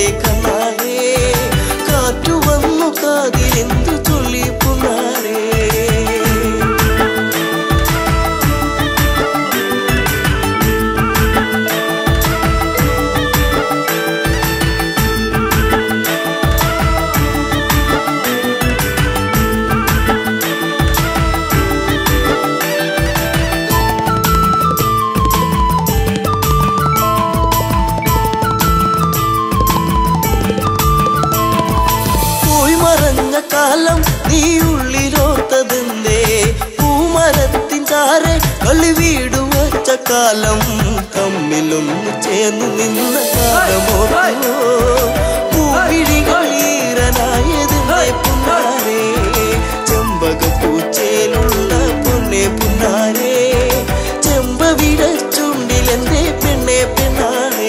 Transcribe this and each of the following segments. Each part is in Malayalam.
കണ്ണാലേ കാറ്റു വന്നു കാതിലെന്തു ചൊല്ലി പുന്നാരേ പോയി മറഞ്ഞ കാലം നീ ഉള്ളിലോർത്തതെന്തേ പൂമരത്തിൻ ചാരെ കളി വീട് വച്ച കാലം തമ്മിലൊന്ന് ചേർന്ന് നിന്ന കാലമോ പൂവിഴികൾ ഈറനായതെന്തേ പുന്നാരേ ചെമ്പകപ്പൂച്ചേലുള്ള പൊന്നെ പുന്നാരേ ചെമ്പവിട ചുണ്ടിലെന്തേ പെണ്ണെ പെണ്ണാണേ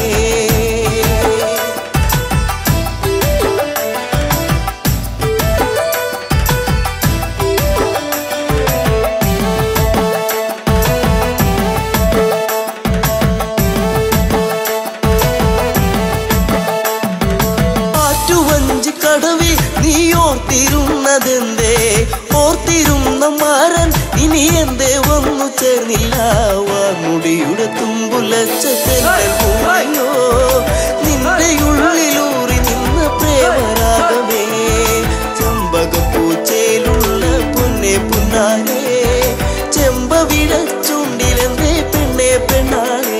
ആറ്റുവഞ്ചി കടവിൽ നീ ഓർത്തിരുന്നതെന്തേ ഓർത്തിരുന്ന മാരൻ ഇനി എന്തേ വന്നു ചേർന്നില്ല വാർമുടിയുടെ തുമ്പുലച്ച തെന്നൽ ഭൂമിയോ നിന്റെ ഉള്ളിലൂറി നിന്ന പ്രേമരാഗമേ ചെമ്പകപ്പൂച്ചയിലുള്ള പൊന്നെ പുന്നാരേ ചെമ്പവിട ചുണ്ടിലെന്തേ പെണ്ണെ പെണ്ണാണേ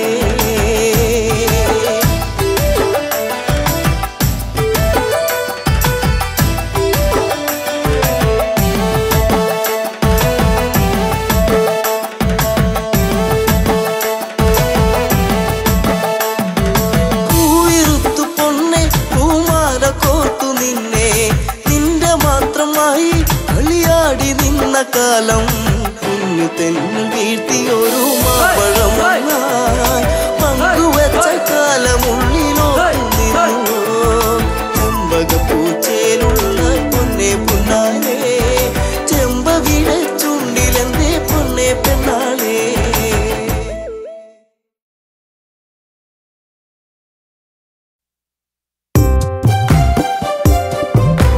പൂവിരുത്തു പൊന്നെ പൂമാല കോർത്തു നിന്നെ നിന്റെ മാത്രമായി കളിയാടി നിന്ന കാലം കുഞ്ഞു തെന്നു വീഴ്ത്തിയൊരു മാമ്പഴം ഒന്നായി പങ്കുവച്ച കാലമുള്ളിലോ നിന്നു ചെമ്പകപ്പൂച്ചേലുള്ള പൊന്നെ പുന്നാരേ ചെമ്പവിട ചുണ്ടിലെന്തേ പൊന്നെ പെണ്ണാളേ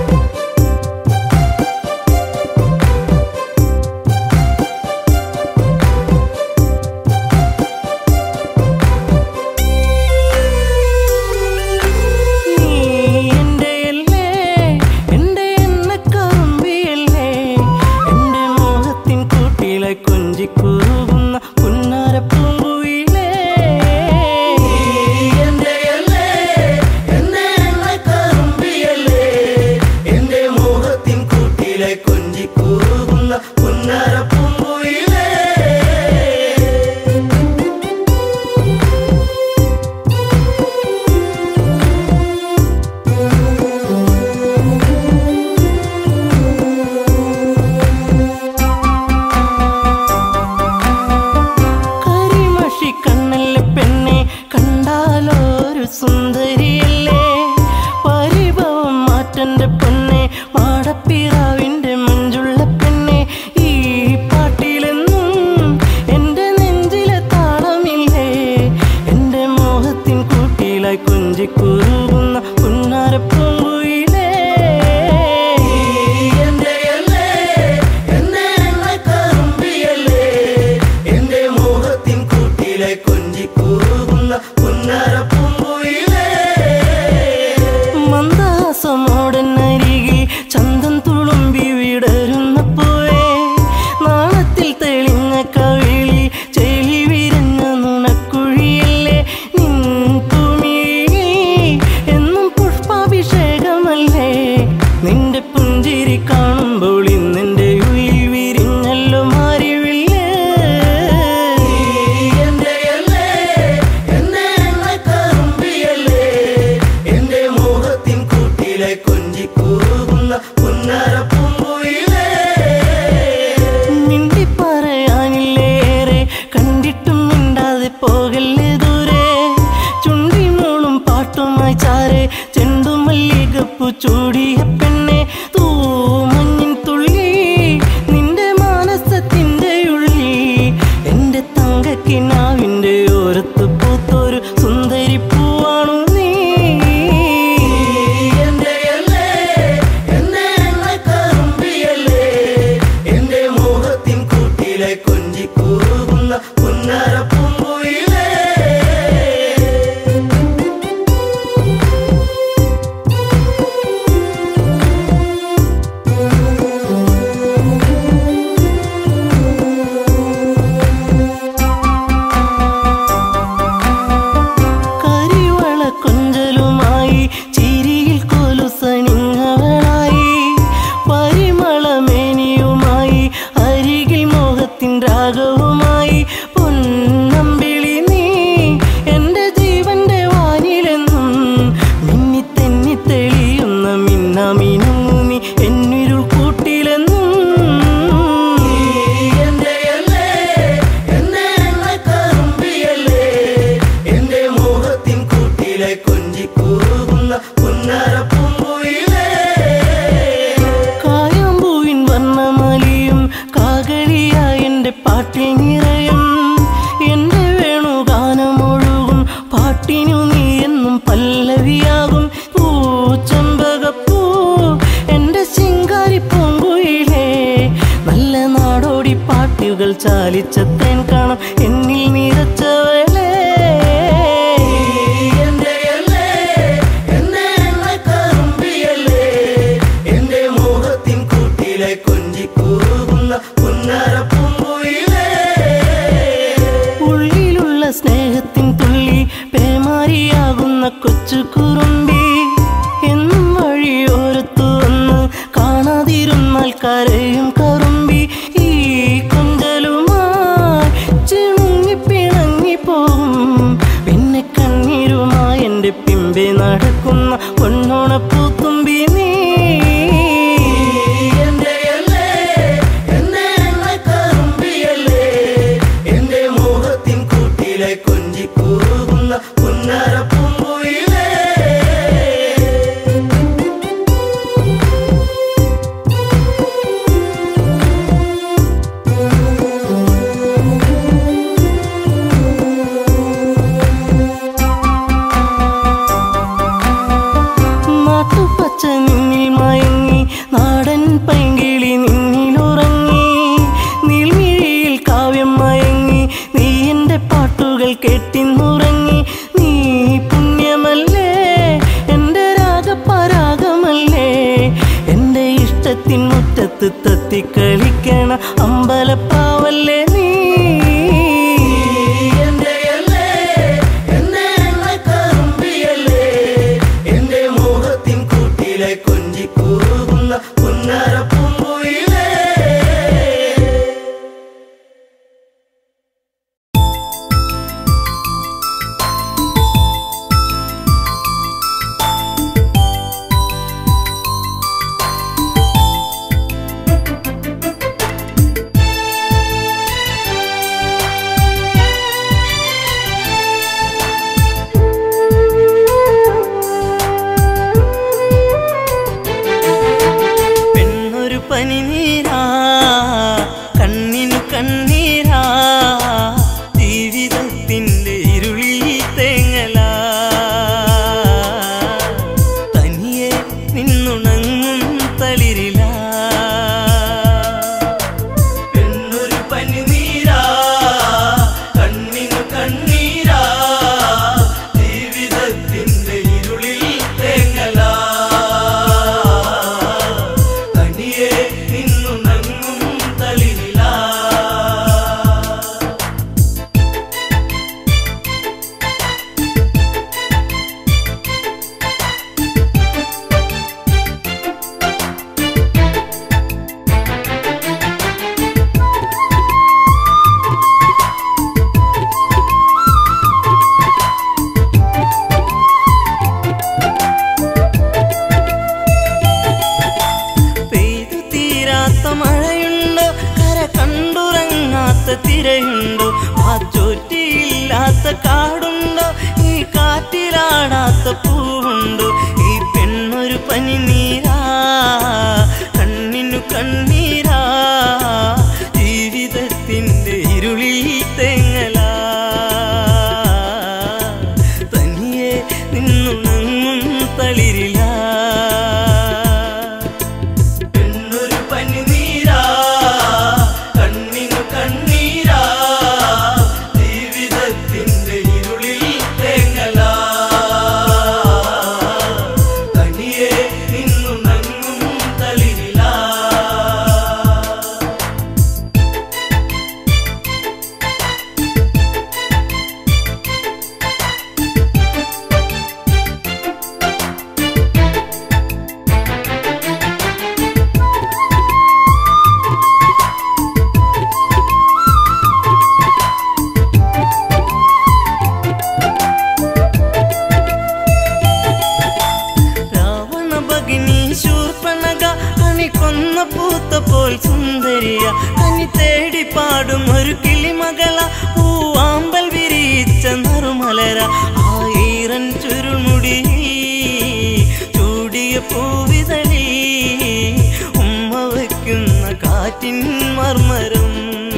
ും നാടോടി പാട്ടുകൾ ചാലിച്ച തേൻ കാണാം എന്നിൽ നിറച്ചവളെ എന്റെ മോഹത്തിൻ കൂട്ടിലെ കൊഞ്ചിക്കൂകുന്ന പുന്നര പൂങ്കുയിലേ ഉള്ളിലുള്ള സ്നേഹത്തിൻ തുള്ളി പേമാരിയാകുന്ന കൊച്ചു കുറുമ്പി എന്നും വഴിയോരത്തു വന്ന് കാണാതിരുന്നാൽ കരയും കറുമ്പി ഈ കൊഞ്ചലുമായി ചിണുങ്ങി പിണങ്ങി പോവും പിന്നെ കണ്ണീരുമായി എൻ്റെ പിമ്പെ നടക്കുന്ന പൊന്നോണപ്പൂത്തുമ്പി നീ എന്റെ മോഹത്തിൻ കൂട്ടിലെ കൊഞ്ചിക്കൂകുന്ന പുന്നര പൂങ്കുയിലേ നാട്ടുപച്ച നിന്നിൽ മയങ്ങി നാടൻ പൈങ്കിളി നിന്നിലുറങ്ങി നീൽമിഴിയിൽ കാവ്യം മയങ്ങി നീ എൻ്റെ പാട്ടുകൾ കേട്ടിന്നുറങ്ങി നീ പുണ്യമല്ലേ എൻ്റെ രാഗപരാഗമല്ലേ എൻ്റെ ഇഷ്ടത്തിൻ മുറ്റത്ത് തത്തിക്കളിക്കണ അമ്പലപ്പാവല്ലേ നീ എന്റെ മോഹത്തിൻ കൂട്ടിലെ കൊഞ്ചിക്കൂകുന്ന പുന്നര പൂങ്കുയിലേ പെണ്ണൊരു പനിനീരാ കണ്ണിനു കണ്ണീരാ ജീവിതത്തിൻ്റെ ഇരുളിൽ തേങ്ങല തനിയെ നിന്നുണങ്ങും തളിരില പെണ്ണൊരു പനിനീരാ കണ്ണിനു കണ്ണീരാ ജീവിതത്തിന്റെ ഇരുളിൽ തേങ്ങല തനിയെ നിന്നുണങ്ങും തളിരില പെയ്തു തീരാത്ത മഴയുണ്ടോ കര കണ്ടുറങ്ങാത്ത തിരയുണ്ടോ മാച്ചോറ്റിയില്ലാത്ത കാടുണ്ടോ ഈ കാറ്റിലാടാത്ത പൂവുണ്ടോ ഈ പെണ്ണൊരു പനിനീരാ കണ്ണിനു കണ്ണീരാ ജീവിതത്തിൻ്റെ ഇരുളിൽ തെങ്ങല തനിയെ നിന്നുണങ്ങും തളിരില പെണ്ണൊരു പനിനീരാ കണ്ണിനു കണ്ണീരാ ജീവിതത്തിന്റെ ഇരുളിൽ തേങ്ങല തനിയെ നിന്നുണങ്ങും തളിരില രാവണ ഭഗിനി ശൂർപ്പണക കണി കൊന്ന പൂത്ത പോൽ സുന്ദരിയ കനി തേടി പാടും ഒരു കിളിമകള പൂവാമ്പൽ വിരിച്ച നറുമലര ആയിരൻ ചുരുൾമുടി ചൂടിയ പൂവിതളി ഉമ്മ വയ്ക്കുന്ന കാറ്റിൻ മർമരം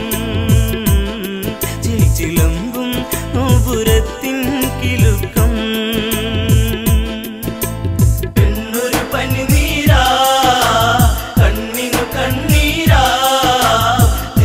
ചിലമ്പും നോപുരത്തിൻ കിലുക്കം പെണ്ണൊരു പനിനീരാ കണ്ണിനു കണ്ണീരാ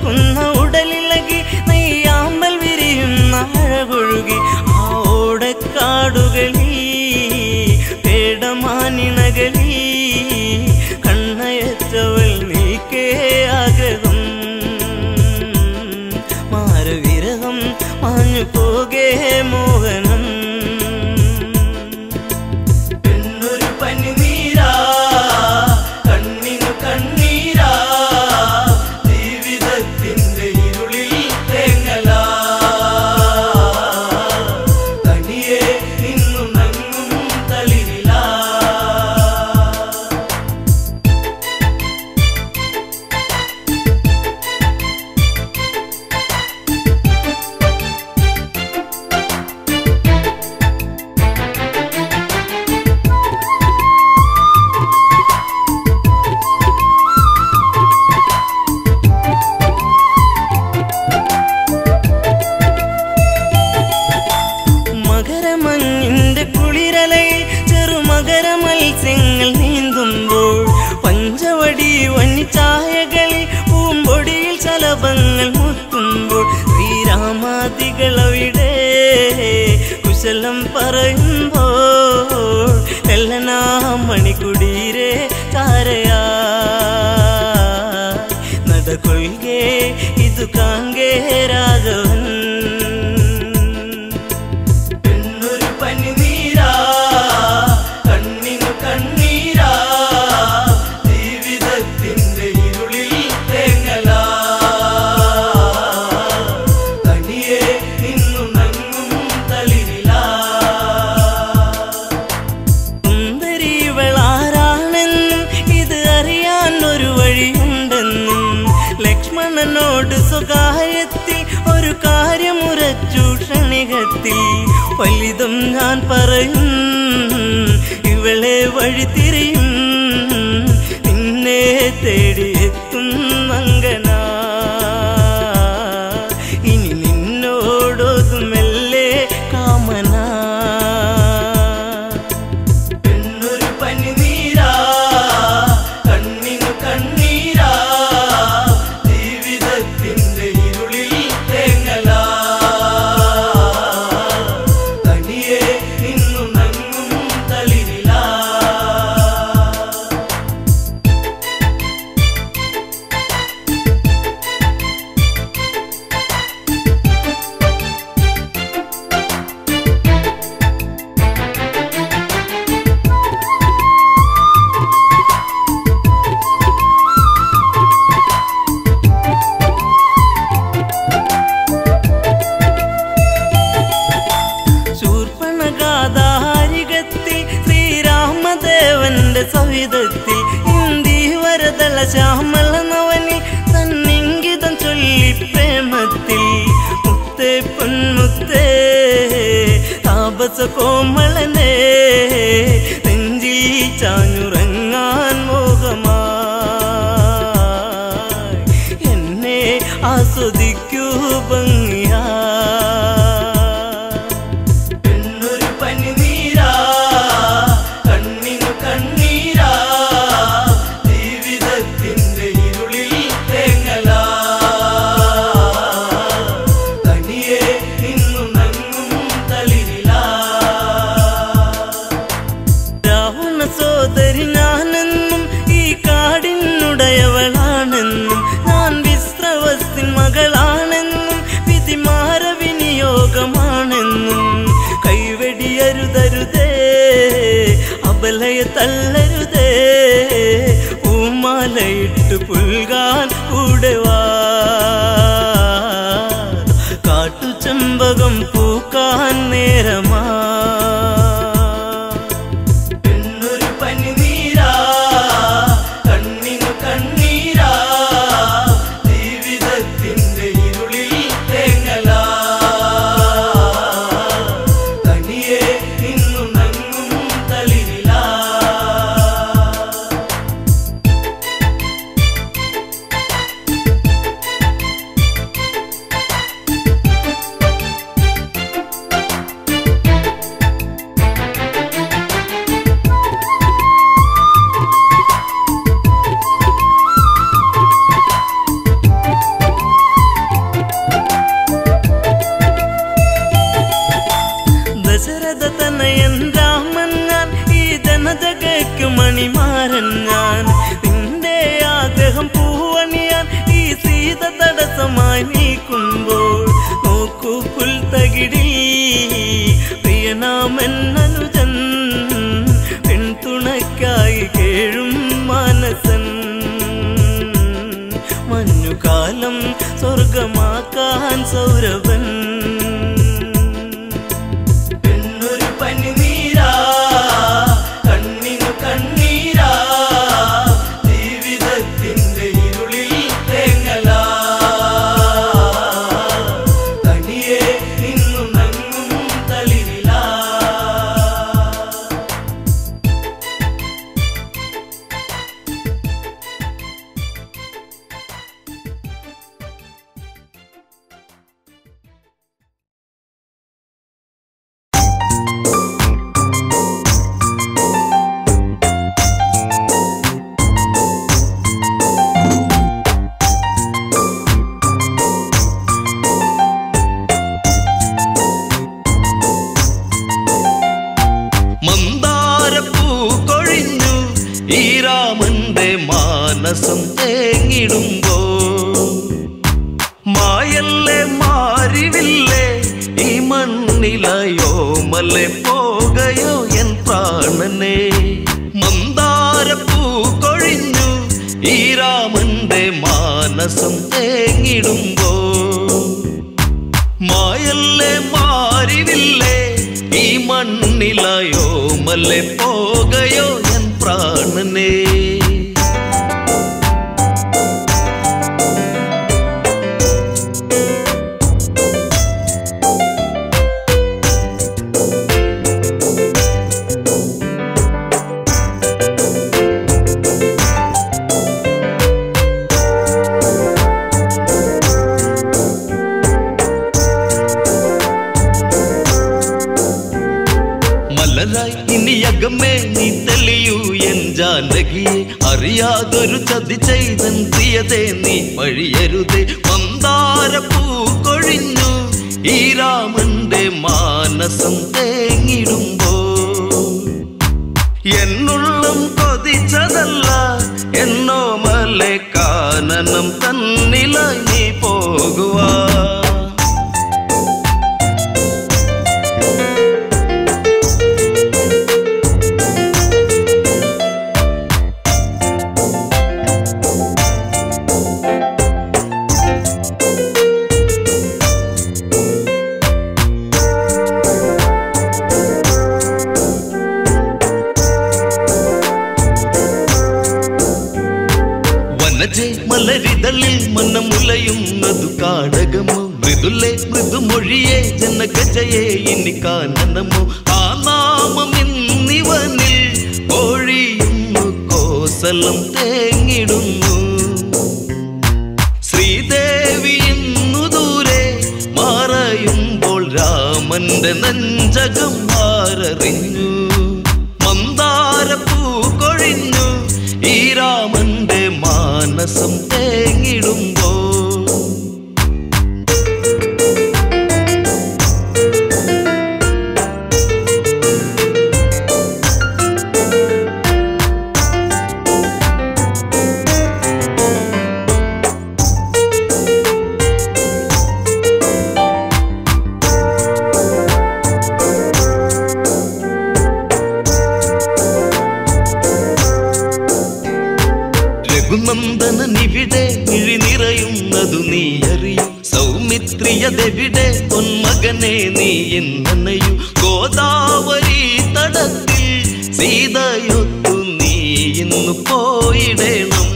തുറക്കുന്ന ഉടലിളകി നെയ്യാമ്പൽ വിരിയുന്ന അഴകൊഴുകി ആ ഓടക്കാടുകളിൽ പേടമാനിണകളിൽ കണ്ണയറ്റവൾ നീക്കേ ആഗ്രഹം മാരവിരഹം മാഞ്ഞു പോകേ മോഹനം പെണ്ണൊരു പനിനീരാ കണ്ണിനു കണ്ണീരാ ജീവിതത്തിന്റെ ഇരുളിൽ തേങ്ങലാ തനിയെ നിന്നു നങ്ങും തളിരിലാ മകരമഞ്ഞിന്റെ കുളിരലയിൽ ചെറുമകര മത്സ്യങ്ങൾ നീന്തുമ്പോൾ പഞ്ചവടി വന്നിച്ചായകളിൽ പൂമ്പൊടിയിൽ ചലഭങ്ങൾ മുത്തുമ്പോൾ ശ്രീരാമാദികളവിടെ കുശലം പറയുമ്പോൾ എല്ലനാ മണിക്കുടീരെ ചാരയാ നടകൊள்കെ ഇതു കാങ്കേ രാഘവൻ പെണ്ണൊരു പനിനീരാ കണ്ണിനു കണ്ണീരാ ജീവിതത്തിന്റെ ഇരുളിൽ തേങ്ങലാ തനിയെ നിന്നു നങ്ങും തളിരിലാ സുന്ദരിവളാരാണെന്നും ഇത് അറിയാൻ ഒരു വഴിയുണ്ടെന്നും ലക്ഷ്മണനോട് സ്വകാര്യത്തിൽ ഒരു കാര്യമുറച്ചു ക്ഷണികത്തിൽ വലുതും ഞാൻ പറയും ഇവളെ വഴി തിരിയും നിന്നെ തേടി എത്തും മങ്കന ഇനി നിന്നോടൊതുമെല്ലേ കാമന പെണ്ണൊരു പനിനീരാ കണ്ണിനു കണ്ണീരാ ജീവിതത്തിന്റെ ഇരുളിൽ തേങ്ങലാ തനിയെ നിന്നു നങ്ങും തളിരിലാ ശൂർപ്പണഗാധാരികത്തിൽ ശ്രീരാമദേവന്റെ സവിധത്തിൽ ഇന്ദീവരതള ശ്യാമള നവനിൽ തന്നിങ്കിതം ചൊല്ലി പ്രേമത്തിൽ മുത്തേ പൊന്മുത്തേ താപസ കോമളനെ നെഞ്ചിൽ ചാഞ്ഞുറങ്ങാൻ മോഹമായി എന്നെ ആസ്വദിക്കൂ ഭംഗിയാ പെണ്ണൊരു പനിനീരാ കണ്ണിനു കണ്ണീരാ ജീവിതത്തിന്റെ ഇരുളിൽ തേങ്ങലാ തനിയെ നിന്നു നങ്ങും തളിരിലാ രാവണ സോദരി ഞാനെന്നും ഈ കാടിനുടയവളാണെന്നും ഞാൻ വിശ്രവസിൻ മകളാണെന്നും വിധിമാര വിനിയോഗമാണെന്നും കൈവെടിയരുതരുതേ അബലയെ തള്ളരുതേ പൂമാലയിട്ട് പുൽകാൻ കൂടെ വാ കാട്ടുചെമ്പകം പൂക്കാൻ നേരമാ പെണ്ണൊരു പനിനീരാ കണ്ണിനു കണ്ണീരാ ജീവിതത്തിന്റെ ഇരുളിൽ തേങ്ങലാ തനിയെ നിന്നു നങ്ങും തളിരിലാ സുഖമാക്കാൻ സൗരഭൻ പെണ്ണൊരു പനിനീരാ കണ്ണിനു കണ്ണീരാ ജീവിതത്തിന്റെ ഇരുളിൽ തേങ്ങലാ തനിയെ നിന്നു നങ്ങും തളിരിലാ മന്ദാരപ്പൂ കൊഴിഞ്ഞു ഈ രാമന്റെ മാനസം തേങ്ങിടുമ്പോ മായല്ലേ മാറിവില്ലേ ഈ മണ്ണിലയോ മല്ലെ പോകയോ എൻ പ്രാണനെ മന്ദാരപ്പൂ കൊഴിഞ്ഞു ഈ രാമന്റെ മാനസം തേങ്ങിടുമ്പോ മായല്ലേ മാറിവില്ലേ ഈ മണ്ണിലയോ മല്ലെ പോകയോ എൻ പ്രാണനെ മലരായി ഇനി അകമേ നീ തെളിയൂ എൻ ജാനകിയെ അറിയാതൊരു ചതി ചെയ്തൻ പ്രിയതേ നീ വഴിയരുതേ മന്ദാരപ്പൂ കൊഴിഞ്ഞു ഈ രാമന്റെ മാനസം തേങ്ങിടുമ്പോ എന്നുള്ളം കൊതിച്ചതല്ല എന്നോ മലെ കാനനം തന്നിലായി നീ പോകുവാ വനജെ മലരിതളിൽ മനമുലയുന്നതു കാടകമോ മൃദുലെ മൃദുമൊഴിയെ ജനഗജയെ ഇനി കാനനമോ ആ നാമം ഇന്നിവനിൽ കോഴിയുന്നു കോസലം തേങ്ങിടുന്നു ശ്രീദേവി ഇന്നു ദൂരെ മറയുമ്പോൾ രാമന്റെ നെഞ്ചകം ആരറിഞ്ഞു മന്ദാരപ്പൂ കൊഴിഞ്ഞു ഈ രാമന്റെ മാനസം തേങ്ങിടുമ്പോ രഘുനന്ദനനിവിടെ മിഴി നിറയുന്നതു നീ അറിയും സൗമിത്രിയതെവിടെ പൊന്മകനെ നീ എന്നനയു ഗോദാവരി തടത്തിൽ സീതയൊത്തു നീ ഇന്നു പോയിടണം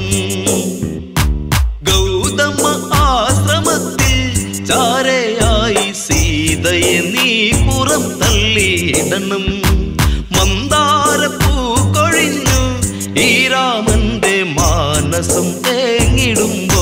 ഗൗതമ ആശ്രമത്തിൽ ചാരയായി സീതയെ നീ പുറം തള്ളിയിടണം മന്ദാരപ്പൂ കൊഴിഞ്ഞു ഈ രാമന്റെ മാനസം തേങ്ങിടുമ്പോ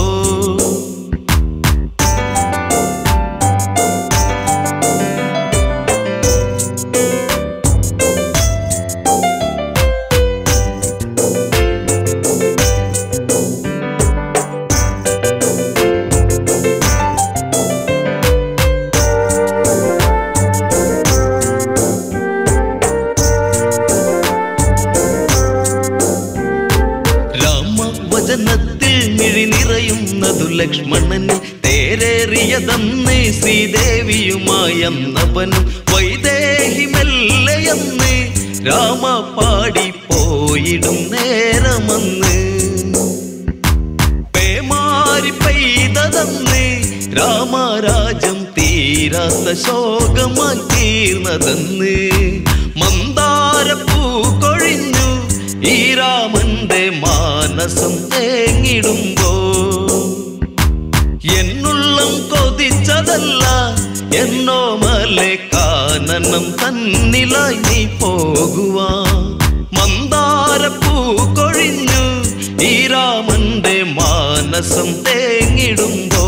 രാമവചനത്തിൽ മിഴി നിറയുന്നതു ലക്ഷ്മണന് തേരേറിയതന്ന് ശ്രീദേവിയുമായന്നവനും വൈദേഹി മെല്ലയെന്ന് രാമ പാടി പോയിടും നേരമന്ന് പേമാരി പെയ്തതന്ന് ശോകമായി തീർന്നതെന്ന് മന്ദാരപ്പൂ കൊഴിഞ്ഞു ഈ രാമന്റെ മാനസം തേങ്ങിടുമ്പോ എന്നുള്ളം കൊതിച്ചതല്ല എന്നോ മലെ കാനനം തന്നിലായി നീ പോകുവാ മന്ദാരപ്പൂ കൊഴിഞ്ഞു ഈ രാമന്റെ മാനസം തേങ്ങിടുമ്പോ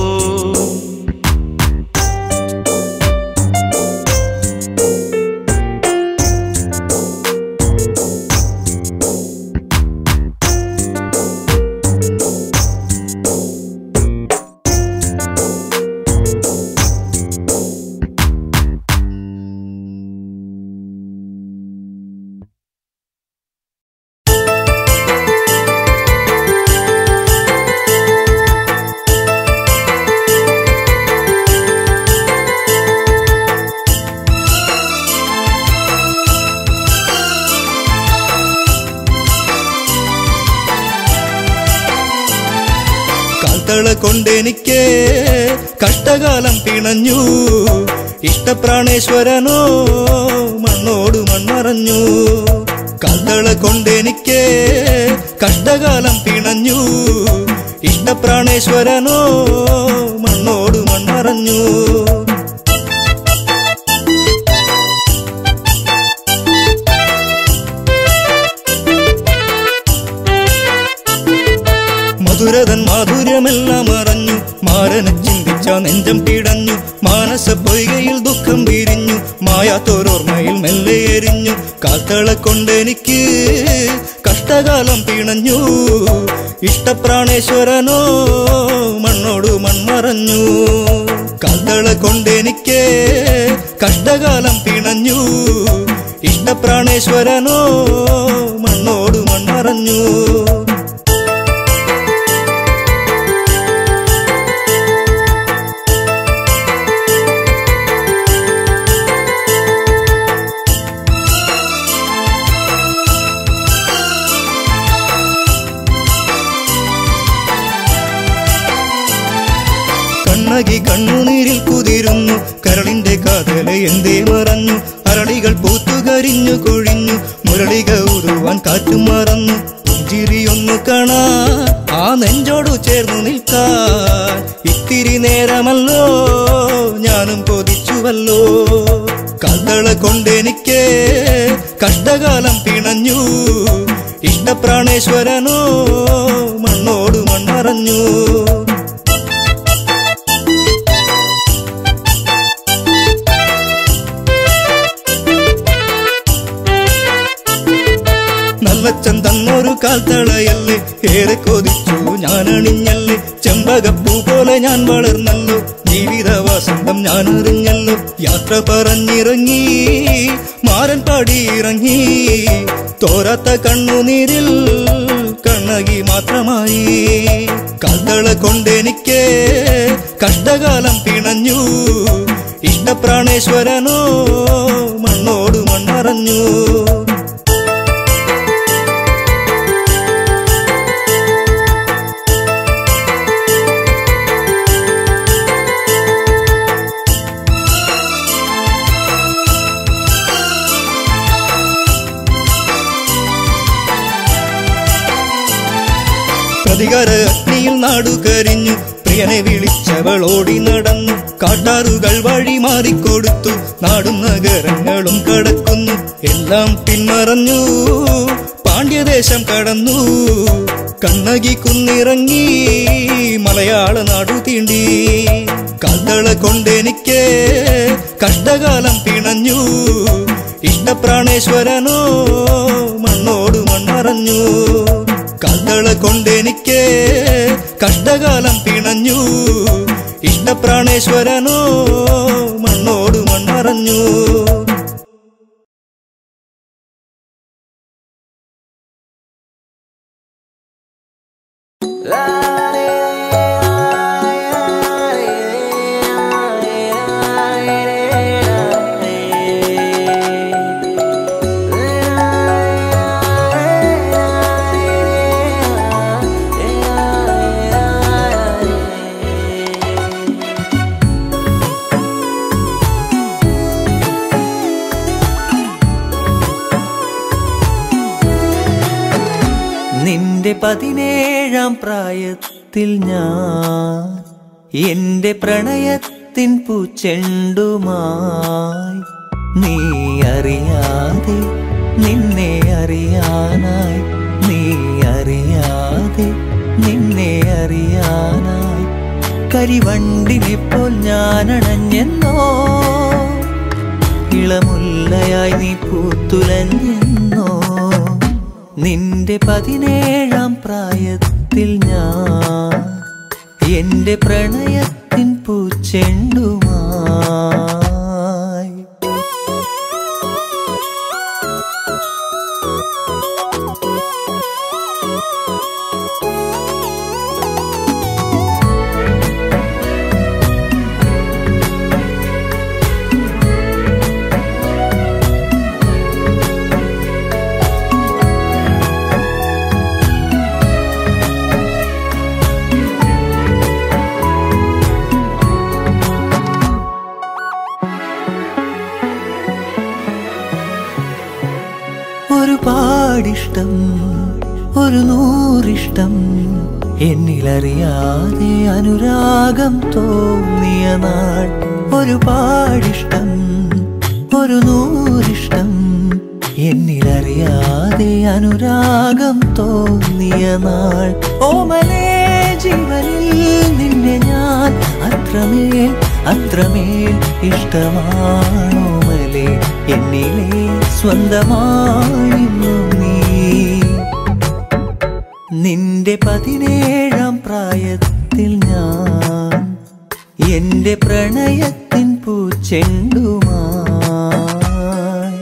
കാൽത്തള കൊണ്ടെനിക്ക് കഷ്ടകാലം പിണഞ്ഞു ഇഷ്ടപ്രാണേശ്വരനോ മണ്ണോട് മൺമറഞ്ഞു കാൽത്തള കൊണ്ടെനിക്ക് കഷ്ടകാലം പിണഞ്ഞു ഇഷ്ടപ്രാണേശ്വരനോ മണ്ണോട് മൺമറഞ്ഞു മധുരതൻ മാധുര്യമെല്ലാം അറിഞ്ഞു മാരനെ ചിന്തിച്ച നെഞ്ചം പിടഞ്ഞു മാനസ പൊയ്കയിൽ ദുഃഖം വിരിഞ്ഞു മായാത്തോരോർമ്മയിൽ മെല്ലെ എരിഞ്ഞു കാത്തള കൊണ്ടെനിക്ക് കഷ്ടകാലം പിണഞ്ഞു ഇഷ്ടപ്രാണേശ്വരനോ മണ്ണോട് മൺമറഞ്ഞു കാത്തള കൊണ്ടെനിക്ക് കഷ്ടകാലം പിണഞ്ഞു ഇഷ്ടപ്രാണേശ്വരനോ മണ്ണോട് മൺമറഞ്ഞു കണ്ണകി കണ്ണുനീരിൽ കുതിരുന്നു കരളിന്റെ കാതല എന്തേ മറഞ്ഞു അരളികൾ പൂത്തുകരിഞ്ഞു കൊഴിഞ്ഞു മുരളിക ഉരുവാൻ കാറ്റും മറന്നു പുഞ്ചിരിയൊന്നു കാണാ ആ നെഞ്ചോടു ചേർന്നു നിൽക്കാൻ ഇത്തിരി നേരമല്ലോ ഞാനും കൊതിച്ചുവല്ലോ കഥള കൊണ്ടെനിക്ക് കഷ്ടകാലം പിണഞ്ഞു ഇഷ്ടപ്രാണേശ്വരനോ മണ്ണോട് മൺമറഞ്ഞു നല്ലച്ചൻ തന്നൊരു കാൽത്തളയല്ലേ ഏറെ കൊതിച്ചു ഞാൻ അണിഞ്ഞല്ലേ ചെമ്പകപ്പൂ പോലെ ഞാൻ വളർന്നല്ലോ ജീവിത വസന്തം ഞാൻ അറിഞ്ഞല്ലോ യാത്ര പറഞ്ഞിറങ്ങി മാരൻ പാടിയിറങ്ങി തോരാത്ത കണ്ണുനീരിൽ കണ്ണകി മാത്രമായി കാൽത്തള കൊണ്ടെനിക്ക് കഷ്ടകാലം പിണഞ്ഞു ഇഷ്ടപ്രാണേശ്വരനോ മണ്ണോട് മൺമറഞ്ഞു പ്രതികാര അഗ്നിയിൽ നാടു കരിഞ്ഞു പ്രിയനെ വിളിച്ചവൾ ഓടി നടന്നു കാട്ടാറുകൾ വഴി മാറിക്കൊടുത്തു നാടും നഗരങ്ങളും കടക്കുന്നു എല്ലാം പിന്മറഞ്ഞു പാണ്ഡ്യദേശം കടന്നു കണ്ണകി കുന്നിറങ്ങി മലയാള നാടു തീണ്ടി കാൽത്തള കൊണ്ടെനിക്ക് കഷ്ടകാലം പിണഞ്ഞു ഇഷ്ടപ്രാണേശ്വരനോ മണ്ണോട് മൺമറഞ്ഞു കാൽത്തള കൊണ്ടെനിക്ക് കഷ്ടകാലം പിണഞ്ഞു ഇഷ്ടപ്രാണേശ്വരനോ മണ്ണോട് മൺമറഞ്ഞു Yeah. പതിനേഴാം പ്രായത്തിൽ ഞാൻ എന്റെ പ്രണയത്തിൻ പൂച്ചെണ്ടുമായി നീ അറിയാതെ നിന്നെ അറിയാനായി നീ അറിയാതെ നിന്നെ അറിയാനായി കരിവണ്ടിനെ പോൽ ഞാനണഞ്ഞെന്നോ ഇളമുല്ലയായി നീ പൂത്തുലഞ്ഞെന്നോ നിന്റെ പതിനേഴാം പ്രായത്തിൽ ഞാൻ എന്റെ പ്രണയത്തിൻ പൂച്ചെണ്ടുമായി ഒരുപാടിഷ്ടം ഒരു നൂറിഷ്ടം എന്നിലറിയാതെ അനുരാഗം തോന്നിയ നാൾ ഒരുപാടിഷ്ടം ഒരു നൂറിഷ്ടം എന്നിലറിയാതെ അനുരാഗം തോന്നിയ നാൾ ഓമലേ ജീവനിൽ നിന്നെ ഞാൻ അത്രമേൽ അത്രമേൽ ഇഷ്ടമാണോമലേ എന്നിലെ സ്വന്തമായിരുന്നു നീ നിന്റെ പതിനേഴാം പ്രായത്തിൽ ഞാൻ എന്റെ പ്രണയത്തിൻ പൂച്ചെണ്ടുമായി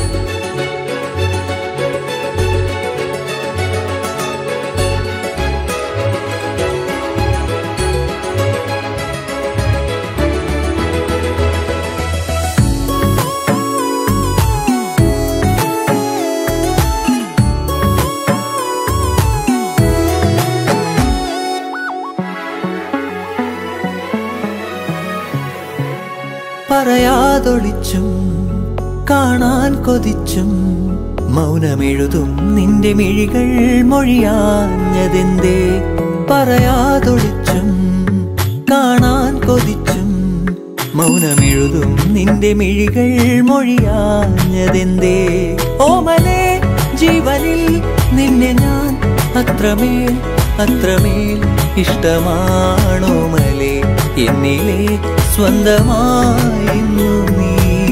പറയാതൊളിച്ചും കാണാൻ കൊതിച്ചും മൗനമെഴുതും നിന്റെ മിഴികൾ മൊഴിയാഞ്ഞതെന്തേ പറയാതൊളിച്ചും കാണാൻ കൊതിച്ചും മൗനമെഴുതും നിന്റെ മിഴികൾ മൊഴിയാഞ്ഞതെന്തേ ഓമലേ ജീവനിൽ നിന്നെ ഞാൻ അത്രമേൽ അത്രമേൽ ഇഷ്ടമാണോമലേ എന്നിലെ സ്വന്തമായിരുന്നു നീ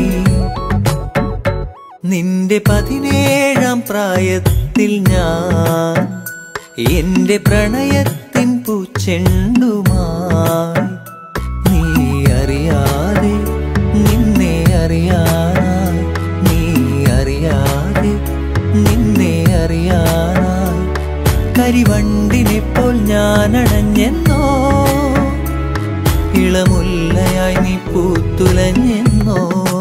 നിന്റെ പതിനേഴാം പ്രായത്തിൽ ഞാൻ എന്റെ പ്രണയത്തിൻ പൂച്ചെണ്ടുമായി നീ അറിയാതെ നിന്നെ അറിയാനായി നീ അറിയാതെ നിന്നെ അറിയാനായി കരിവണ്ടിനെ പോൽ ഞാനണഞ്ഞെന്നോ ഇളമുല്ലയായി നീ പൂത്തുലഞ്ഞെന്നോ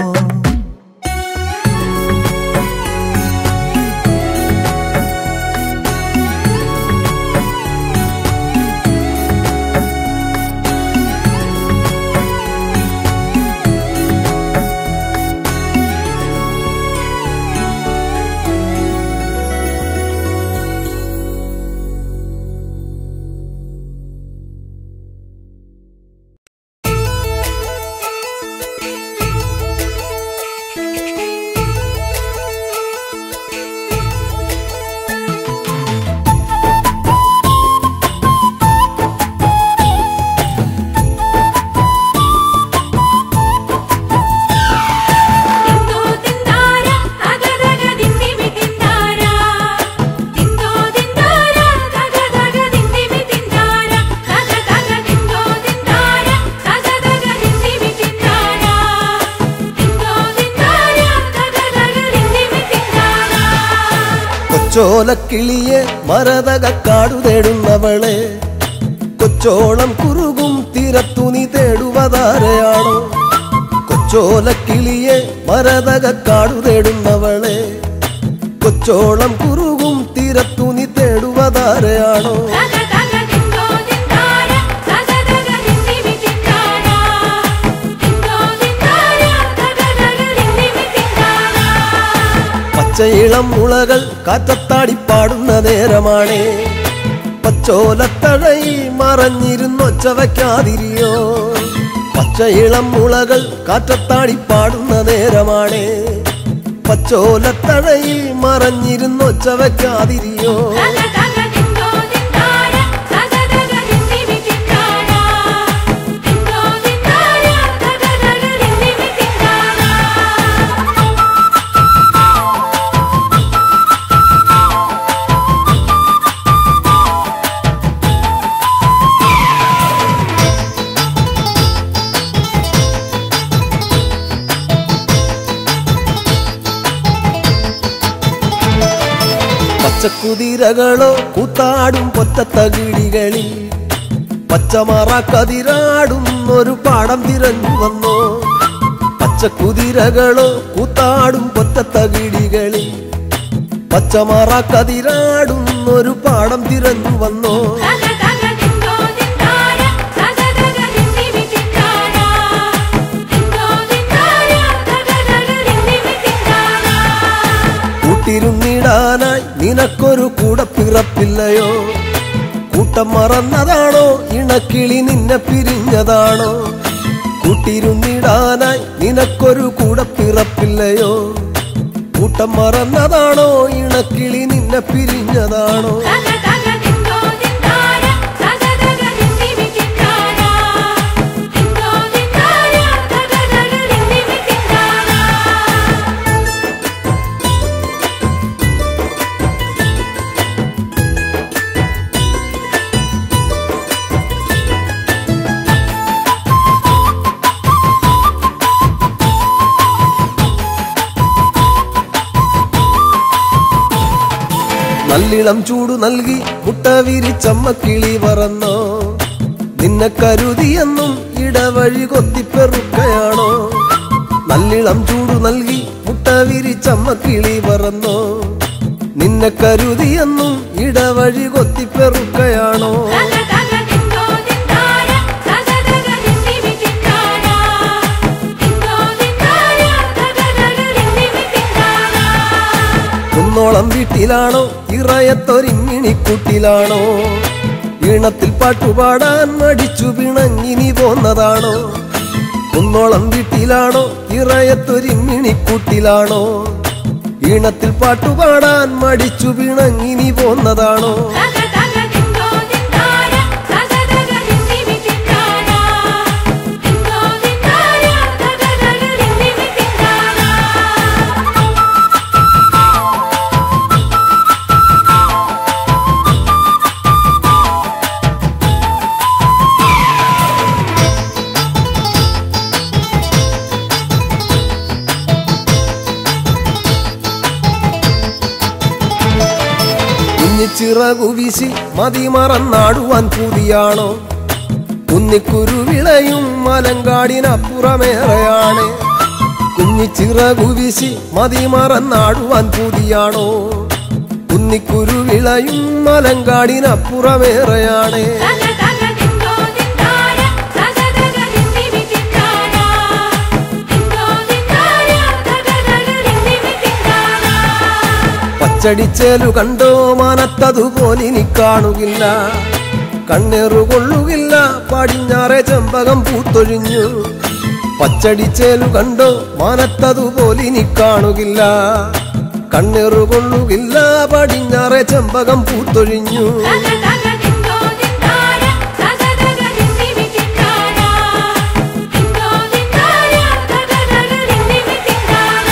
തിന്തോ തിന്താര തഗതഗ ദിന്ദിമി തിന്താര തിന്തോ തിന്താര തഗതഗ ദിന്ദിമി തിന്താര തഗതഗ തിന്തോ തിന്താര തഗതഗ ദിന്ദിമി തിന്താര തിന്തോ തിന്താര തഗതഗ ദിന്ദിമി തിന്താര കൊച്ചോലക്കിളിയെ മരതകക്കാടു തേടുന്നവളെ കൊച്ചോളം കുറുകും തീരത്തു നീ തേടുവതാരയാണോ കൊച്ചോലക്കിളിയെ മരതകക്കാടു തേടുന്നവളെ കൊച്ചോളം കുറുകും തീരത്തു നീ തേടുവതാരയാണോ തഗതഗ തിന്തോ തിന്താര തഗതഗ ദിന്ദിമി തിന്താര തിന്തോ തിന്താര തഗതഗ ദിന്ദിമി തിന്താര പച്ചയിളം മുളകൾ കാറ്റത്താടി പാടുന്ന നേരമാണേ പച്ചോലത്തഴയിൽ മറഞ്ഞിരുന്നൊച്ച വയ്ക്കാതിരിയോ പച്ച ഇളം മുളകൾ കാറ്റത്താടി പാടുന്ന നേരമാണ് പച്ചോലത്തഴയിൽ മറഞ്ഞിരുന്നൊച്ച വയ്ക്കാതിരിയോ തക തക ദിന്തോ ദിന്താര തക തക ദിന്ദിമി ദിന്താര ദിന്തോ ദിന്താര തക തക ദിന്ദിമി ദിന്താര പച്ചക്കുതിരകളോ കൂത്താടും പൊറ്റത്തകിടികളിൽ പച്ചമറ കതിരാടും ഒരു പാടം തിരഞ്ഞു വന്നോ പച്ചക്കുതിരകളോ കൂത്താടും പൊറ്റത്തകിടികളിൽ പച്ചമറ കതിരാടും ഒരു പാടം തിരഞ്ഞു വന്നോ തക തക ദിന്തോ ദിന്താര തക തക ദിന്ദിമി ദിന്താര ദിന്തോ ദിന്താര തക തക ദിന്ദിമി ദിന്താര കൂട്ടിരുന്നിടാനായി നിനക്കൊരു കൂടെ പിറപ്പില്ലയോ കൂട്ടം മറന്നതാണോ ഇണക്കിളി നിന്നെ പിരിഞ്ഞതാണോ കൂട്ടിരുന്നിടാനായി നിനക്കൊരു കൂടെ പിറപ്പില്ലയോ കൂട്ടം മറന്നതാണോ ഇണക്കിളി നിന്നെ പിരിഞ്ഞതാണോ തക തക ദിന്തോ ദിന്താര തക തക ദിന്ദിമി ദിന്താര ദിന്തോ ദിന്താര തക തക ദിന്ദിമി ദിന്താര നല്ലിളം ചൂടു നൽകി മുട്ട വിരിച്ചമ്മ കിളി പറന്നോ നിന്നെ കരുതിയെന്നും ഇടവഴി കൊത്തിപ്പെറുക്കയാണോ നല്ലിളം ചൂടു നൽകി മുട്ട വിരിച്ചമ്മ കിളി പറന്നോ നിന്നെ കരുതിയെന്നും ഇടവഴി കൊത്തിപ്പെറുക്കയാണോ തക തക ദിന്തോ ദിന്താര തക തക ദിന്ദിമി ദിന്താര ദിന്തോ ദിന്താര തക തക ദിന്ദിമി ദിന്താര കുന്നോളം വീട്ടിലാണോ ഇറയത്തൊരിങ്ങിണിക്കൂട്ടിലാണോ ഈണത്തിൽ പാട്ടുപാടാൻ മടിച്ചു പിണങ്ങിനി പോന്നതാണോ കുന്നോളം വീട്ടിലാണോ ഇറയത്തൊരിങ്ങിണിക്കൂട്ടിലാണോ ഈണത്തിൽ പാട്ടുപാടാൻ മടിച്ചു പിണങ്ങിനി പോന്നതാണോ തക തക ദിന്തോ ദിന്താര തക തക ദിന്ദിമി ദിന്താര ദിന്തോ ദിന്താര തക തക ദിന്ദിമി ദിന്താര കുഞ്ഞിച്ചിറകു വീശി മതിമറന്നാടുവാൻ പൂതിയാണോ കുന്നിക്കുരുവിളയും മലങ്കാടിനപ്പുറമേറെയാണ് കുഞ്ഞിച്ചിറകു വീശി മതിമറന്നാടുവാൻ പൂതിയാണോ കുന്നിക്കുരുവിളയും മലങ്കാടിനപ്പുറമേറെയാണ് തക തക ദിന്തോ ദിന്താര തക തക ദിന്ദിമി ദിന്താര ദിന്തോ ദിന്താര തക തക ദിന്ദിമി ദിന്താര പച്ചടിച്ചേലു കണ്ടോ മാനത്തതുപോലെ ഇനി കാണുകില്ല കണ്ണേറുകൊള്ളുകില്ല പടിഞ്ഞാറെ ചെമ്പകം പൂത്തൊഴിഞ്ഞു പച്ചടിച്ചേലു കണ്ടോ മാനത്തതുപോലെ ഇനി കാണുകില്ല കണ്ണേറുകൊള്ളുകില്ല പടിഞ്ഞാറെ ചെമ്പകം പൂത്തൊഴിഞ്ഞു തക തക ദിന്തോ ദിന്താര തക തക ദിന്ദിമി ദിന്താര ദിന്തോ ദിന്താര തക തക ദിന്ദിമി ദിന്താര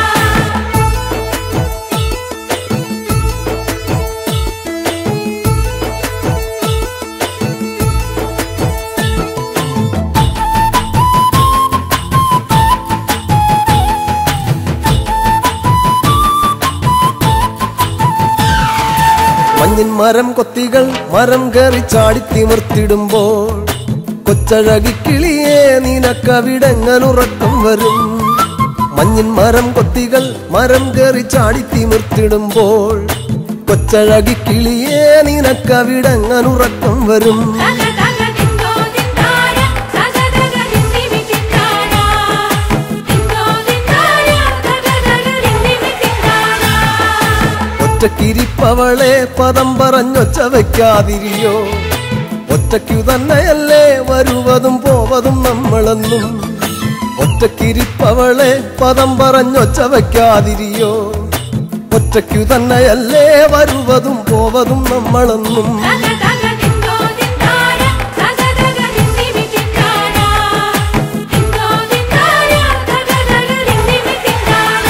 മഞ്ഞിൻ മരം കൊത്തികൾ മരം കയറി ചാടി തിമിർത്തിടുമ്പോൾ കൊച്ചഴകി കിളിയെ നിനക്കവിടെങ്ങനുറക്കം വരും മഞ്ഞിൻ മരം കൊത്തികൾ മരം കയറി ചാടി തിമിർത്തിടുമ്പോൾ കൊച്ചഴകി കിളിയെ നിനക്കവിടെങ്ങനുറക്കം വരും തക തക ദിന്തോ ദിന്താര തക തക ദിന്ദിമി ദിന്താര ദിന്തോ ദിന്താര തക തക ദിന്ദിമി ദിന്താര ഒറ്റക്കിരിപ്പവളെ പദം പറഞ്ഞൊച്ച വയ്ക്കാതിരിയോ ഒറ്റയ്ക്കു തന്നെയല്ലേ വരുവതും പോവതും നമ്മളെന്നും ഒറ്റക്കിരിപ്പവളെ പദം പറഞ്ഞൊച്ച വയ്ക്കാതിരിയോ ഒറ്റയ്ക്കു തന്നെയല്ലേ വരുവതും പോവതും നമ്മളെന്നും തക തക ദിന്തോ ദിന്താര തക തക ദിന്ദിമി ദിന്താര ദിന്തോ ദിന്താര തക തക ദിന്ദിമി ദിന്താര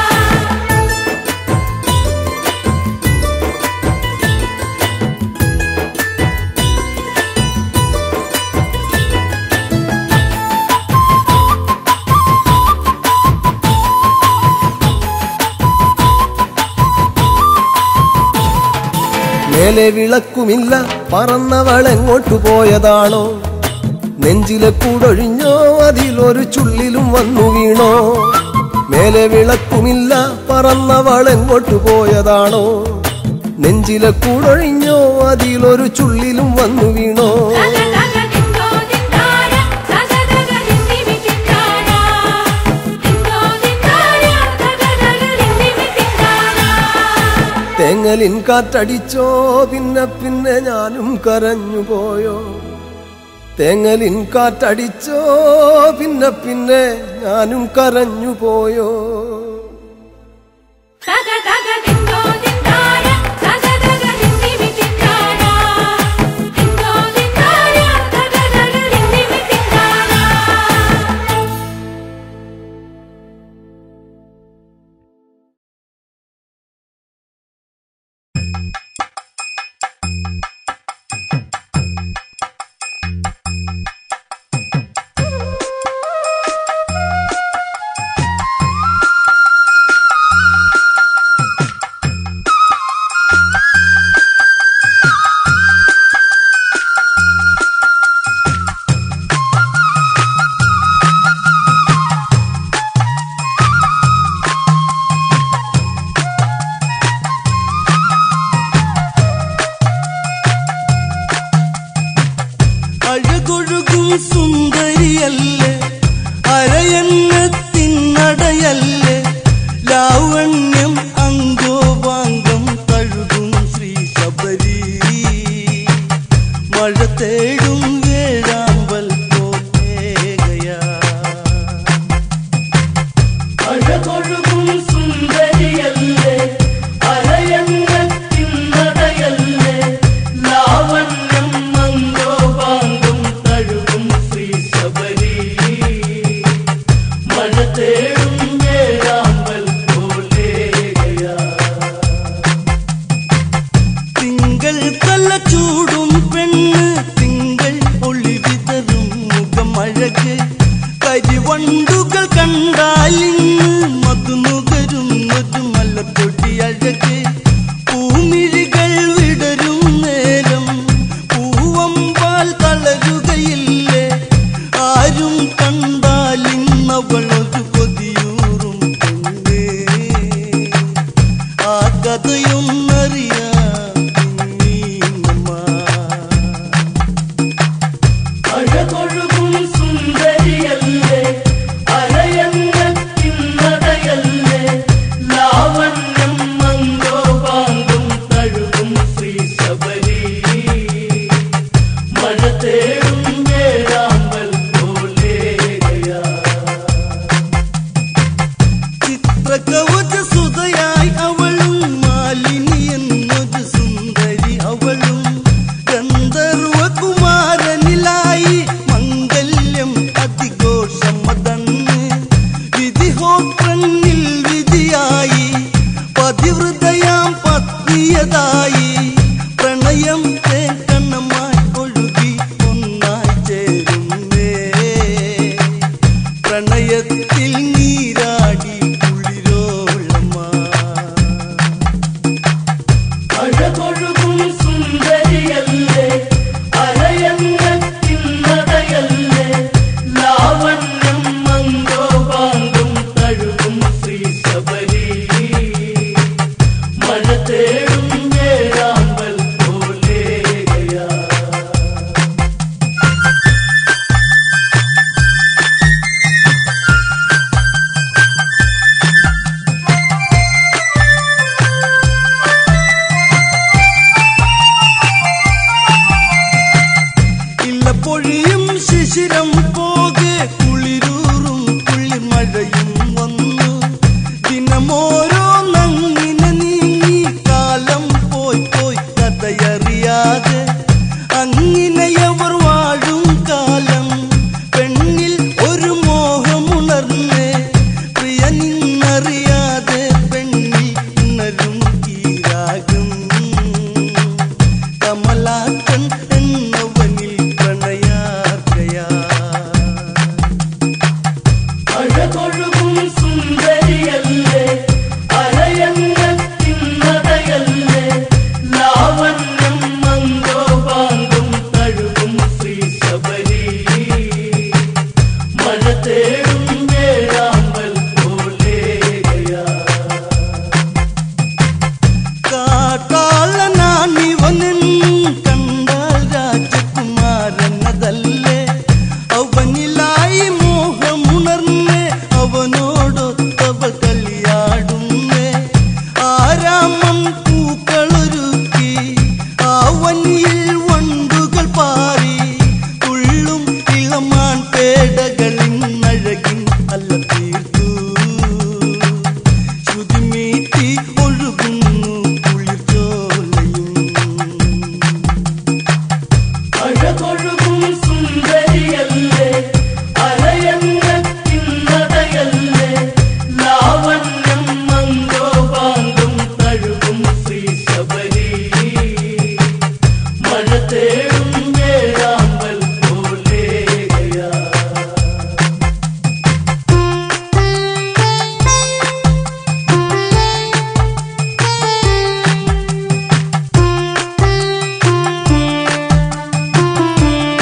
മേലെ വിളക്കുമില്ല പറന്നവൾ എങ്ങോട്ടു പോയതാണോ നെഞ്ചിലെ കൂടൊഴിഞ്ഞോ അതിലൊരു ചുള്ളിലും വന്നു വീണോ മേലെ വിളക്കുമില്ല പറന്നവൾ എങ്ങോട്ടു പോയതാണോ നെഞ്ചിലെ കൂടൊഴിഞ്ഞോ അതിലൊരു ചുള്ളിലും വന്നു വീണോ തക തക ദിന്തോ ദിന്താര തക തക ദിന്ദിമി ദിന്താര ദിന്തോ ദിന്താര തക തക ദിന്ദിമി ദിന്താര തേങ്ങലിൻ കാറ്റടിച്ചോ പിന്നെ പിന്നെ ഞാനും കരഞ്ഞു പോയോ തേങ്ങലിൻ കാറ്റടിച്ചോ പിന്നെ പിന്നെ ഞാനും കരഞ്ഞു പോയോ തക തക ദിന്തോ ദിന്താര തക തക ദിന്ദിമി ദിന്താര ദിന്തോ ദിന്താര തക തക ദിന്ദിമി ദിന്താര അഴകൊഴുകും സുന്ദരിയല്ലേ അരയന്നത്തിനടയല്ലേ ലാവണ്യം അങ്കോപാംഗം തഴുകും ശ്രീ ശബരി മഴ തേടും വേഴാമ്പൽ പോകയാ അഴകൊഴുകും സുന്ദരിയല്ലേ അരയന്നത്തിനടയല്ലേ ലാവണ്യം മംഗോപാംഗം തഴുകും ശ്രീ ശബരി മഴ തേടും വേഴാമ്പൽ പോലെയാ തിങ്കൾ തല ചൂടും പെണ്ണ് തിങ്കൾ ഇലപ്പൊഴിയും ശിശിരം പോകെ കുളിരൂറും കുളിർമഴയും വന്നു ദിനമോരോ നങ്ങിനെ നീങ്ങി കാലം പോയി പോയി കഥയറിയാതെ അങ്ങിനെയവർ വാഴും കാലം പെണ്ണിൽ ഒരു മോഹമുണർന്നേ പ്രിയ നിന്നറിയാതെ പെണ്ണിൽ ഉണരും ഈരാകും കമലാക്കൻ എന്നവനിൽ പ്രണയാർക്കയാ അഴകൊഴുകും സുന്ദരിയല്ലേ അരയങ്ങത്തിന്നതയല്ലേ ലാവണ്യം മന്ദോപാങ്കം തഴുകും ശ്രീ ശബരി മഴ തേടും വേഴാമ്പൽ പോലെയാ കാട്ടാളനാണിവനൻ കണ്ടാൽ രാജകുമാരനതല്ലേ അവനിലായി മോഹമുണർന്നേ അവനോടൊത്തവൾ കളിയാടുന്നേ ആരാമം പൂക്കളൊരുക്കി ആവനിയിൽ വണ്ടുകൾ പാറി തുള്ളും ഇളമാൻ പേടകളിൻ അഴകിൻ അല്ല തീർത്തു ശ്രുതിമീട്ടി ഒഴുകുന്നു കുളിർച്ചോലയും അഴകൊഴുകും സുന്ദരിയല്ലേ അരയങ്ങത്തിന്നതയല്ലേ ലാവണ്യം മന്ദോപാങ്കം തഴുകും ശ്രീ ശബരി മഴ തേടും വേഴാമ്പൽ പോലെയാ ും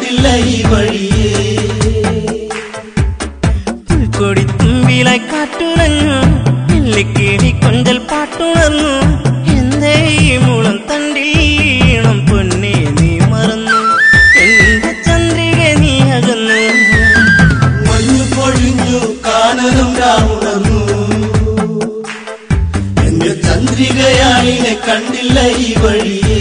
കണ്ടില്ല ഈ വഴിയേ പുൽക്കൊടി തുമ്പിലായി കാറ്റുലഞ്ഞു വെള്ളിക്കിളി കൊഞ്ചൽ പാട്ടുണർന്നു എന്തേ ഈ മുളം തണ്ടിൽ ഈണം പൊന്നെ നീ മറന്നു എന്റെ ചന്ദ്രിക നീ അകന്നു മഞ്ഞു പൊഴിഞ്ഞു കാനനം രാവുണർന്നു എന്റെ ചന്ദ്രികയാളിനെ കണ്ടില്ല ഈ വഴിയേ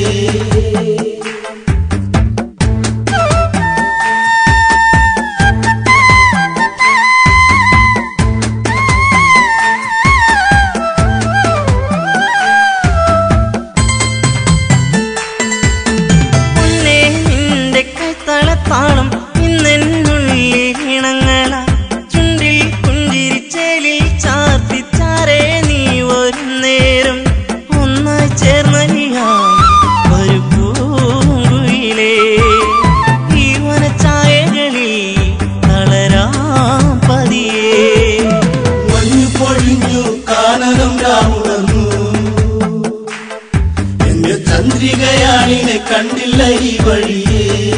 പൊന്നേ നിന്റെ കൈത്തളത്താളം ഇന്നെന്നുള്ളിൽ ഇണങ്ങള ചുണ്ടിൽ പുഞ്ചിരിച്ചേലിൽ ചാർത്തി ചാരേ നീ ഒരു നേരം ഒന്നായി ചേർന്നലിയാം ഒരു പൂങ്കുയിലേ ഈ വനച്ചായകളിൽ തളരാം പതിയേ മഞ്ഞു പൊഴിഞ്ഞു കാനനം രാവുണർന്നു എന്റെ ചന്ദ്രികയാളിനെ കണ്ടില്ല ഈ വഴിയേ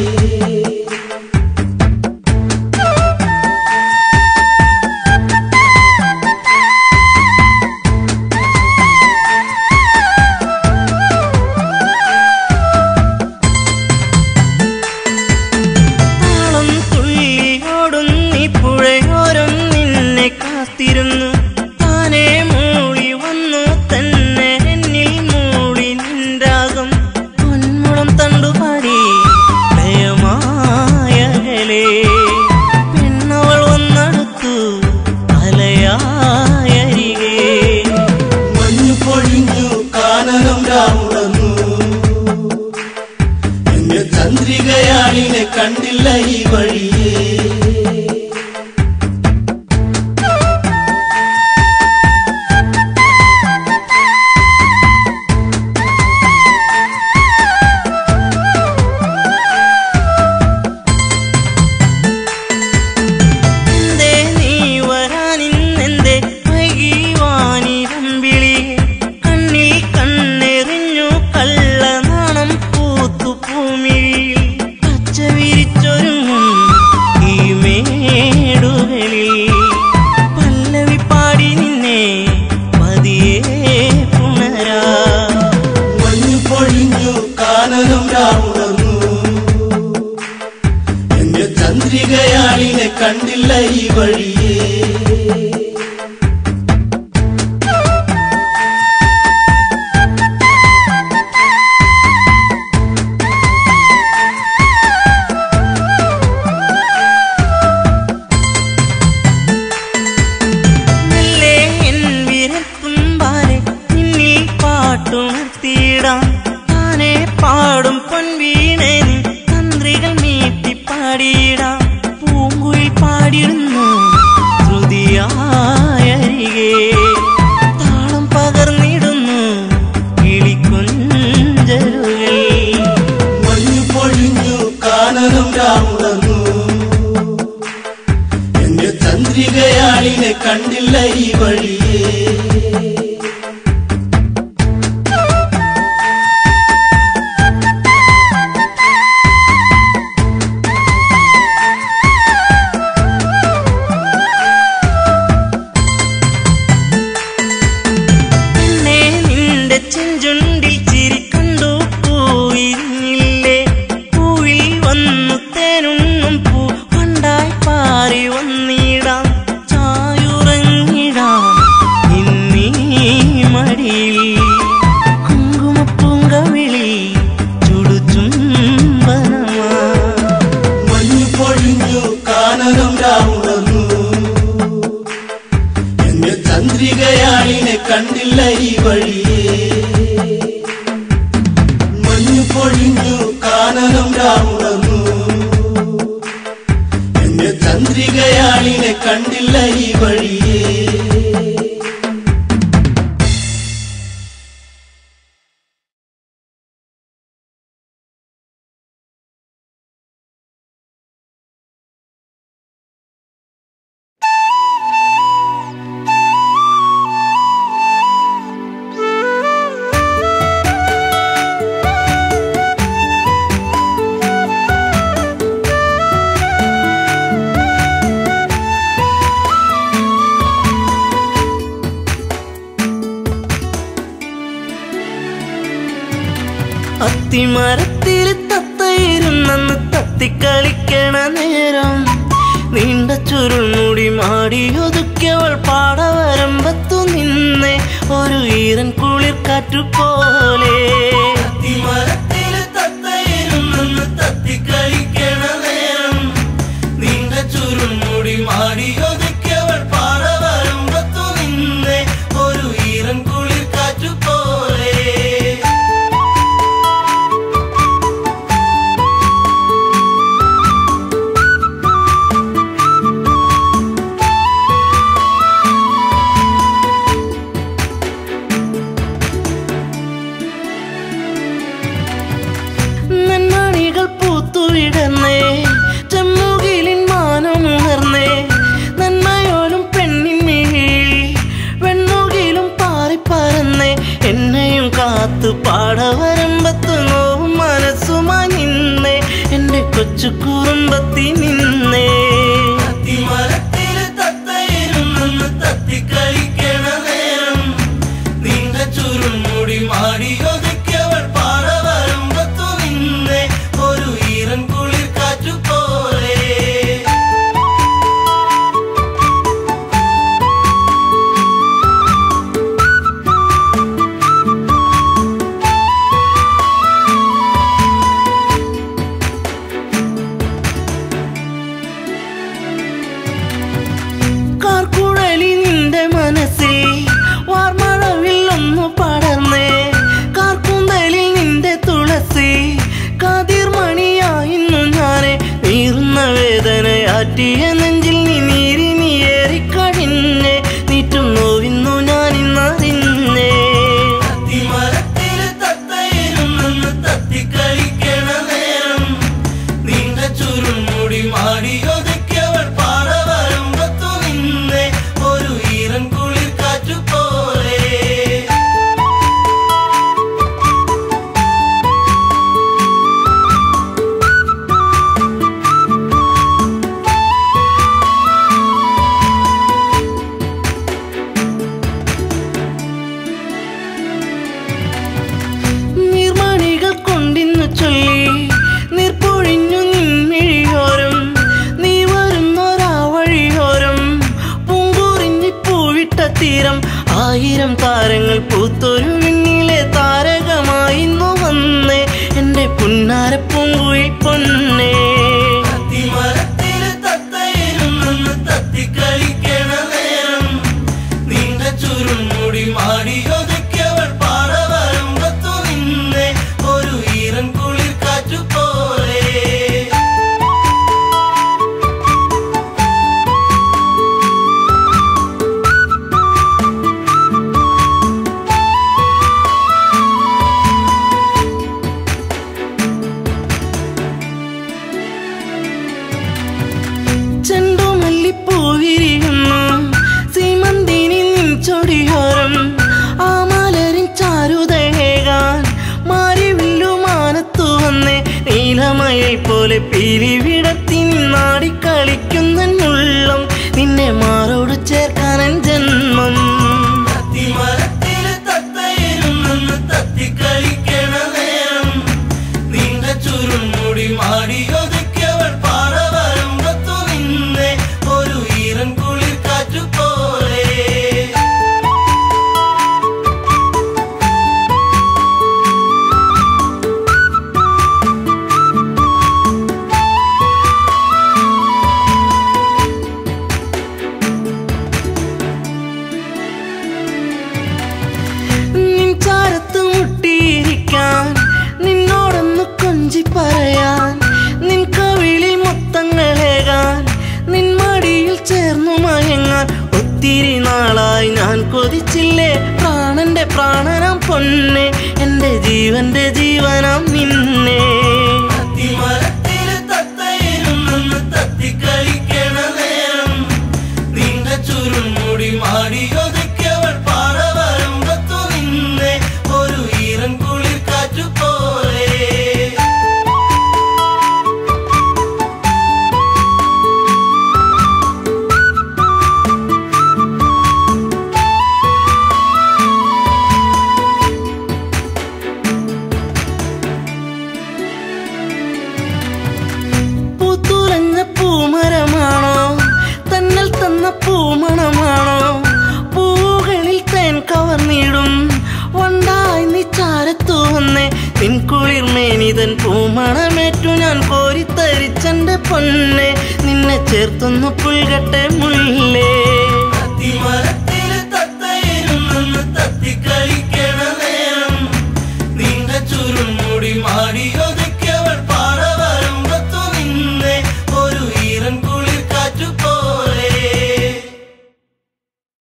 താളം തുള്ളിയോടുന്നി പുഴയോരം നിന്നെ കാത്തിരുന്നു താനെ മൂളി വന്നു തന്നെ എന്നിൽ മൂളി നിൻരാഗം പൊന്മുളം തണ്ടുപാടി ലയമായകലേ പെണ്ണവൾ വന്നടുത്തു അലയായരികേ മഞ്ഞു പൊഴിഞ്ഞു കാനനം രാവുണർന്നു എന്റെ ചന്ദ്രികയാളിനെ കണ്ടില്ല ഈ വഴിയേ എന്തേ നീ വരാനിന്നെന്തേ വൈകി വാനിരമ്പിളി കണ്ണിൽ കണ്ണെറിഞ്ഞു കള്ളനാണം പൂത്തു ഭൂമിയിൽ പച്ച വിരിച്ചൊരുങ്ങും ഈ മേടുകളിൽ പല്ലവി പാടി നിന്നെ പതിയെ പുണരാ മഞ്ഞു പൊഴിഞ്ഞു കാനനം രാവുണർന്നു എന്റെ ചന്ദ്രികയാളിനെ കണ്ടില്ല ഈ വഴിയേ മെല്ലെ എൻ വിരൽത്തുമ്പാലെ നിന്നിൽ പാട്ടുണർത്തിയിടാം താനെ പാടും പൊൻവീണെ നീ തന്ത്രികൾ മീട്ടി പാടിയിടാം പൂങ്കുയിൽ പാടിയിരുന്നു ശ്രുതിയായരികെ താളം പകർന്നിടുന്നു കിളിക്കൊഞ്ചലുകൾ മഞ്ഞു പൊഴിഞ്ഞു കാനനം രാവുണർന്നു എന്റെ ചന്ദ്രികയാളിനെ കണ്ടില്ല ഈ വഴിയേ പെണ്ണേ നിന്റെ ചെഞ്ചുണ്ടിൽ ചിരി കണ്ടു പൂവിരിഞ്ഞില്ലേ പൂവിൽ വന്നു തേനുണ്ണും പൂ പണ്ടായി പാറി വന്നിടാം ചായുറങ്ങിടാം ഇന്നീ മടിയിൽ കുങ്കുമപ്പൂങ്കവിളി ചുടുചുംബനമാ മഞ്ഞു പൊഴിഞ്ഞു കാനനം രാവുണർന്നു എന്റെ ചന്ദ്രികയാളിനെ കണ്ടില്ല ഈ വഴിയേ മഞ്ഞു പൊഴിഞ്ഞു കാനനം രാവുണർന്നു എന്റെ ചന്ദ്രികയാളിനെ കണ്ടില്ല ഈ വഴിയേ ആ അത്തിമരത്തിൽ തത്തയിരുന്നെന്ന് തത്തിക്കളിക്കണ നേരം നീണ്ട ചുരുൾമുടി മാടി ഒതുക്കിയവൾ പാടവരമ്പത്തു നിന്നെ ഒരു ഈറൻ കുളിർ കാറ്റു പോലെ അത്തിമരത്തിൽ തത്തയിരുന്നെന്ന് തത്തിക്കളിക്കണ നേരം നീണ്ട ചുരുൾമുടി മാടി ഒതുക്കിയവൾ പാടവരമ്പത്തു നിന്നെ ഒരു ഈറൻ കുളിർ കാറ്റു പോലെ നന്മണികൾ പൂത്തുവിടന്നേ ചെമ്മുകിലിൻ മാനമുണർന്നേ നന്മയോലും പെണ്ണിൻ മിഴി വെണ്ണുകിലും പാറിപ്പറന്നേ എന്നെയും കാത്തു പാടവരമ്പത്ത് നോവും മനസ്സുമായി നിന്നേ എന്റെ കൊച്ചു കുറുമ്പത്തി നിന്നേ അത്തിമരത്തിൽ തത്തയിരുന്നെന്ന് തത്തിക്കളിക്കണ നേരം നീണ്ട ചുരുൾമുടി മാടി ഒതുക്കിയവൾ പാറവരമ്പത്തു നിന്നെ ഒരു ഈറൻ കുളിർ കാറ്റു പോലെ കാർക്കുഴലി നിന്റെ മനസ്സിൽ വാർമഴവിൽ ഒന്ന് പടർന്നേ കാർക്കുന്തലിൽ നിന്റെ തുളസി കാതിർമണിയായിരുന്നു ഞാനെ നീറുന്ന വേദനയാറ്റിയ നെഞ്ചിൽ നീ നീരി നീയേറിക്കഴിഞ്ഞേ നീറ്റും നോവിന്നു ഞാൻ ഇന്നറിഞ്ഞേ അത്തിമരത്തിൽ തത്തയിരുന്നെന്ന് തത്തിക്കളിക്കണ നേരം നീണ്ട ചുരുൾമുടി മാടി ഒതുക്കിയവൾ പാറവരമ്പത്തു നിന്നെ ഒരു ഈറൻ കുളിർ കാറ്റു പോലെ നീർമണികൾ കൊണ്ടിന്നു ചൊല്ലി നീർപ്പൊഴിഞ്ഞു നിൻമിഴിയോരം നീ വരുന്നൊരാ വഴിയോരം പൂങ്കുറിഞ്ഞി പൂവിട്ട തീരം ആയിരം താരങ്ങൾ പൂത്തൊരു വിണ്ണിലെ താരകമായിന്നു വന്നേ എന്റെ പുന്നാര പൂങ്കുഴി പൊന്നേ അത്തിമരത്തിൽ തത്തയിരുന്നെന്ന് തത്തിക്കളിക്കണ നേരം നീണ്ട ചുരുൾമുടി മാടി ഒതുക്കിയവൾ പാറവരമ്പത്തു നിന്നെ ഒരു ഈറൻ കുളിർ കാറ്റു പോലെ ചെണ്ടുമല്ലിപ്പൂവിരിയുന്നു സീമന്തിനി നിൻ ചൊടിയോരം ആ മലരിൻ ചാരുതേകാൻ മാറിവില്ലു മാനത്തു വന്നേ നീലമയിൽ പോലെ പീലി വിടത്തി നിന്നാടി കളിക്കുന്നുള്ളം നിന്നെ മാറോട് ചേർക്കാനൻ ജന്മം അത്തിമരത്തിൽ തത്തയിരുന്നെന്ന് തത്തിക്കളിക്കണ നേരം നീണ്ട ചുരുൾമുടി മാടി ഒതുക്കിയവൾ പാറവരമ്പത്തു നിന്നെ ഒരു ഈറൻ കുളിർ കാറ്റു പോലെ നിൻ ചാരത്ത് മുട്ടിയിരിക്കാൻ നിന്നോടൊന്ന് കൊഞ്ചി പറയാൻ നിൻ കവിളിൽ മൊത്തങ്ങളേകാൻ നിൻ മടിയിൽ ചേർന്നു മയങ്ങാൻ ഒത്തിരി നാളായി ഞാൻ കൊതിച്ചില്ലേ പ്രാണന്റെ പ്രാണനാം പൊന്നെ എന്റെ ജീവന്റെ ജീവനാം നിന്നെ അത്തിമരത്തിൽ തത്തയിരുന്നെന്ന് തത്തിക്കളിക്കണ നേരം നീണ്ട ചുരുൾമുടി മാടി ഒതുക്കിയവൾ പാറവരമ്പത്തു നിന്നെ ഒരു ഈറൻ കുളിർ കാറ്റു പോലെ പൊന്നെ നിന്നെ ചേർത്തൊന്നു പുൽകട്ടെ മുല്ലേ അത്തിമരത്തിൽ